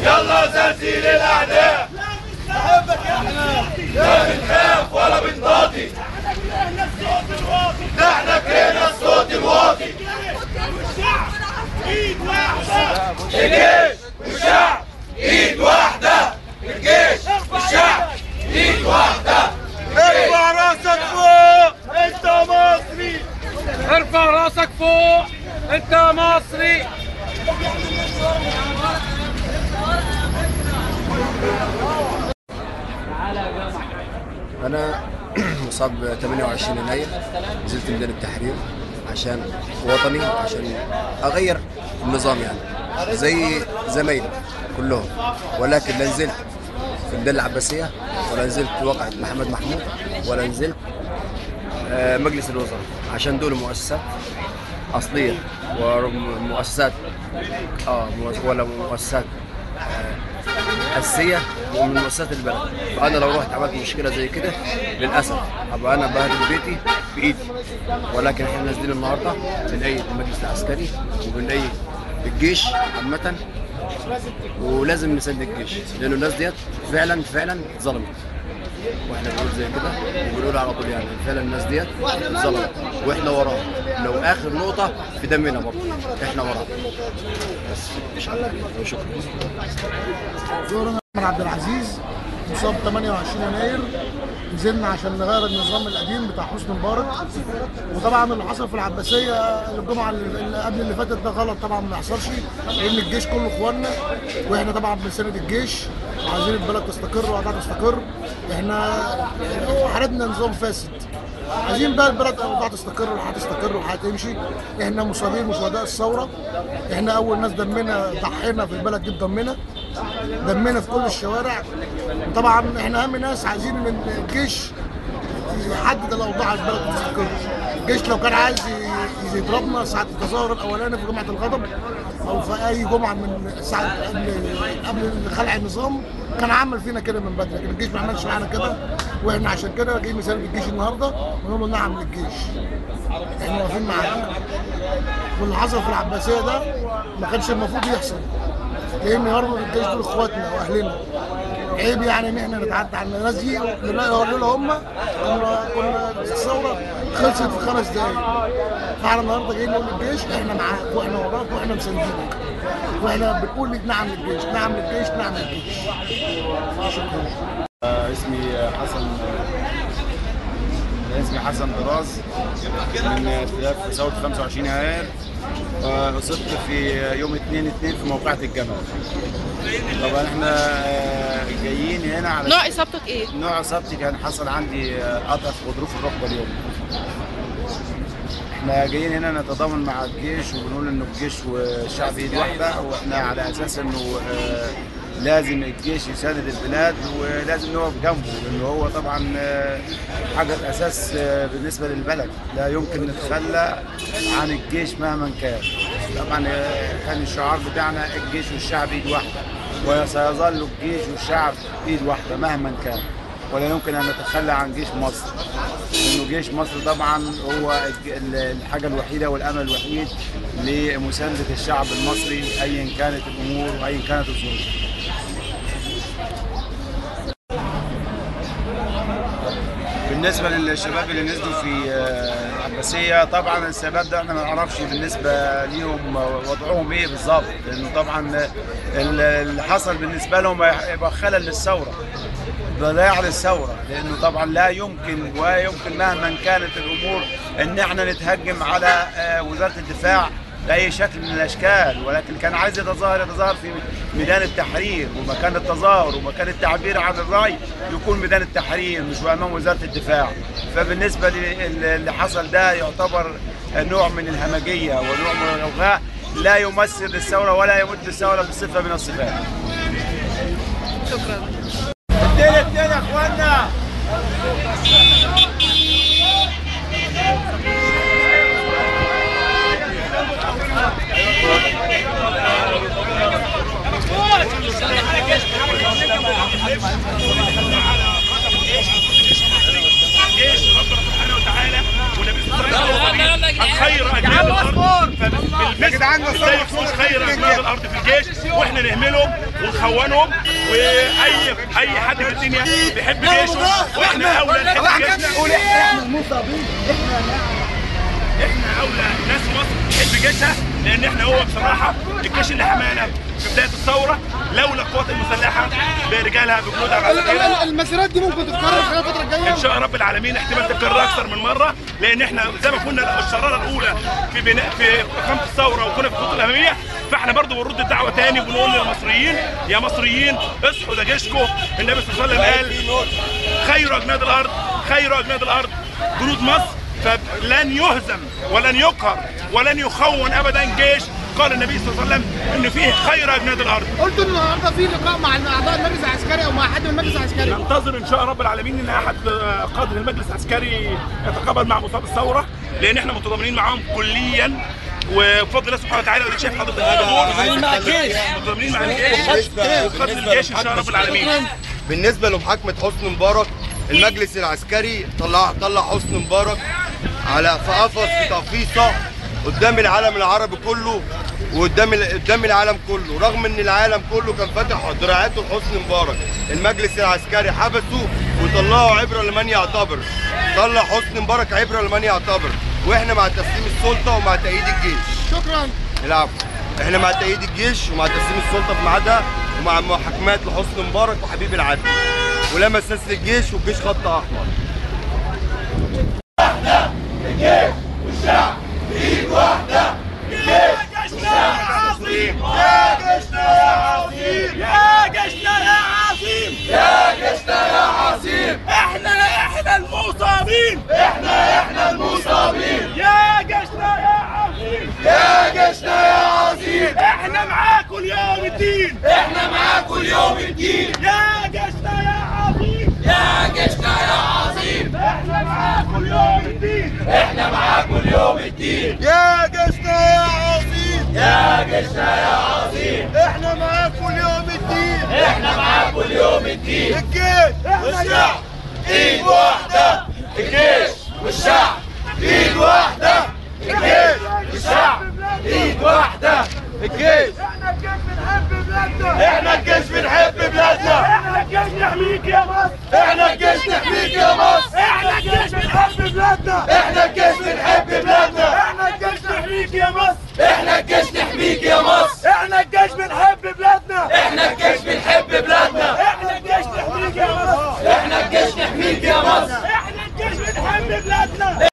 يلا زلزل الاعداء لا بنخاف ولا بنضاضي ده احنا كرهنا الصوت الواطي الجيش والشعب ايد واحدة الجيش والشعب ايد واحدة ارفع راسك فوق انت مصري ارفع راسك فوق انت مصري انا مصاب 28 يناير نزلت ميدان التحرير عشان وطني عشان اغير النظام يعني زي زمايلي كلهم ولكن لا نزلت في ميدان العباسيه ولا نزلت وقعه محمد محمود ولا نزلت آه، مجلس الوزراء عشان دول مؤسسات اصليه ومؤسسات اه مؤس- ولا مؤسسات اساسيه ومن مؤسسات البلد فانا لو رحت عملت مشكله زي كده للاسف ابقى انا بهدل بيتي بايدي ولكن احنا نازلين النهارده بنأيد المجلس العسكري وبنأيد الجيش عامه ولازم نساند الجيش لانه الناس ديت فعلا فعلا ظلمت واحنا بنقول زي كده وبنقول على طول يعني فعلا الناس ديت ظلمت واحنا وراهم لو اخر نقطه في دمنا برضه احنا وراهم بس مش عارف شكرا دكتور محمد عبد العزيز مصاب 28 يناير نزلنا عشان نغير النظام القديم بتاع حسني مبارك وطبعا اللي حصل في العباسيه الجمعه اللي اللي قبل اللي فاتت ده غلط طبعا ما يحصلش لان الجيش كله اخواننا واحنا طبعا بنساند الجيش وعايزين البلد تستقر وقطاع تستقر احنا حاربنا نظام فاسد عايزين بقى البلد الاوضاع تستقر والحياه تستقر والحياه تمشي احنا مصابين وشهداء الثوره احنا اول ناس دمنا ضحينا في البلد دي بدمنا دمنا في كل الشوارع وطبعا احنا اهم ناس عايزين ان الجيش يحدد الاوضاع البلد تستقر الجيش لو كان عايز ي- يضربنا ساعه التظاهر الاولاني في جمعه الغضب او في اي جمعه من ساعه قبل قبل خلع النظام كان عمل فينا كده من بدري لكن الجيش ما عملش معانا كده واحنا عشان كده جايين نساند الجيش النهارده ونقول له نعم للجيش احنا واقفين معاك واللي حصل في العباسيه ده ما كانش المفروض يحصل لان يربط الجيش دول اخواتنا واهلنا عيب يعني ان احنا نتعدى على الناس دي لولا هم كنا كنا الثوره خلصت في خمس دقايق فاحنا النهارده جايين نقول للجيش احنا معاك واحنا وراك واحنا مساندينك واحنا بنقول لك نعم للجيش نعم للجيش نعم للجيش شكرا اسمي حسن اسمي حسن دراز من اختلاف ثورة 25 يناير آه، أصبت في يوم 2 2 في موقعة الجمل طبعا احنا آه، جايين هنا على نوع اصابتك ايه؟ نوع اصابتي كان حصل عندي آه، قطع في غضروف الركبه اليوم احنا جايين هنا نتضامن مع الجيش وبنقول انه الجيش والشعب ايد واحده واحنا على اساس انه آه، لازم الجيش يساند البلاد ولازم نقف جنبه لانه هو طبعا آه، حاجه اساس آه، بالنسبه للبلد لا يمكن نتخلى عن الجيش مهما كان طبعا آه، كان الشعار بتاعنا الجيش والشعب ايد واحده وسيظل الجيش والشعب ايد واحده مهما كان ولا يمكن ان نتخلى عن جيش مصر لانه جيش مصر طبعا هو الج- ال- الحاجه الوحيده والامل الوحيد لمسانده الشعب المصري ايا كانت الامور وايا كانت الظروف بالنسبه للشباب اللي نزلوا في آه، العباسيه طبعا الشباب ده احنا ما نعرفش بالنسبه ليهم وضعهم ايه بالظبط لانه طبعا ال- اللي حصل بالنسبه لهم هيبقى خلل للثوره ضياع للثوره لانه طبعا لا يمكن ويمكن مهما كانت الامور ان احنا نتهجم على آه، وزاره الدفاع باي شكل من الاشكال ولكن كان عايز يتظاهر يتظاهر في ميدان التحرير ومكان التظاهر ومكان التعبير عن الراي يكون ميدان التحرير مش امام وزاره الدفاع فبالنسبه لل- اللي حصل ده يعتبر نوع من الهمجيه ونوع من الغاء لا يمثل الثوره ولا يمد الثوره بصفه من الصفات شكرا اتنين اتنين يا اخوانا الجيش ربنا سبحانه وتعالى والنبي صلى الله عليه وسلم الخير اجيال الارض فبالله المثل ازاي يكون خير ابناء الارض في الجيش واحنا نهملهم ونخونهم واي اي حد في الدنيا بيحب جيشه واحنا اولى نحب جيشنا احنا اولى ناس مصر تحب جيشها لان احنا هو بصراحه الجيش اللي حمانا في بدايه الثوره لولا القوات المسلحه برجالها بجنودها بعسكريها المسيرات دي ممكن تتكرر خلال الفتره الجايه ان شاء رب العالمين احتمال تكرر اكثر من مره لان احنا زي ما كنا الشراره الاولى في بناء في اقامه الثوره وكنا في الخطوط الاماميه فاحنا برضو بنرد الدعوه تاني وبنقول للمصريين يا مصريين اصحوا ده جيشكم النبي صلى الله عليه وسلم قال خير اجناد الارض خير اجناد الارض جنود مصر فلن يهزم ولن يقهر ولن يخون ابدا جيش قال النبي صلى الله عليه وسلم انه فيه خير اجناد الارض قلت ان النهارده في لقاء مع اعضاء المجلس العسكري او مع حد من المجلس العسكري ننتظر ان شاء رب العالمين ان احد قاده المجلس العسكري يتقابل مع مصاب الثوره لان احنا متضامنين معاهم كليا وبفضل الله سبحانه وتعالى ودي شايف حضرتك متضامنين مع الجيش متضامنين مع الجيش وقتل الجيش ان شاء رب العالمين بالنسبه لمحاكمه حسني مبارك المجلس العسكري طلع طلع حسني مبارك على في قفص في تقفيصه قدام العالم العربي كله وقدام ال- قدام العالم كله رغم ان العالم كله كان فاتح دراعاته لحسني مبارك المجلس العسكري حبسه وطلعوا عبره لمن يعتبر طلع حسني مبارك عبره لمن يعتبر واحنا مع تسليم السلطه ومع تأييد الجيش شكرا العفو احنا مع تأييد الجيش ومع تسليم السلطه في ميعادها ومع محاكمات لحسني مبارك وحبيب العدل ولا مساس للجيش والجيش خط احمر يا جيشنا يا عظيم يا جيشنا يا عظيم يا جيشنا يا عظيم احنا احنا المصابين احنا احنا المصابين يا جيشنا يا عظيم يا جيشنا يا عظيم احنا معاكم اليوم الدين احنا معاكم اليوم الدين يا جيشنا يا عظيم يا جيشنا يا عظيم احنا معاكم اليوم الدين احنا معاكم اليوم الدين يا جيشنا يا عظيم يا جيشنا يا عظيم احنا معاكم اليوم الدين احنا معاكم اليوم الدين الجيش والشعب ايد واحدة الجيش والشعب ايد واحدة الجيش والشعب ايد واحدة الجيش احنا الجيش بنحب بلادنا احنا الجيش بنحب بلادنا احنا الجيش نحميك يا مصر احنا الجيش نحميك يا مصر احنا الجيش بنحب بلادنا احنا الجيش بنحب بلادنا احنا الجيش نحميك يا مصر احنا الجيش نحميك يا مصر احنا الجيش بنحب بلادنا احنا الجيش بنحب بلادنا احنا الجيش نحميك يا مصر احنا الجيش نحميك يا مصر احنا الجيش بنحب بلادنا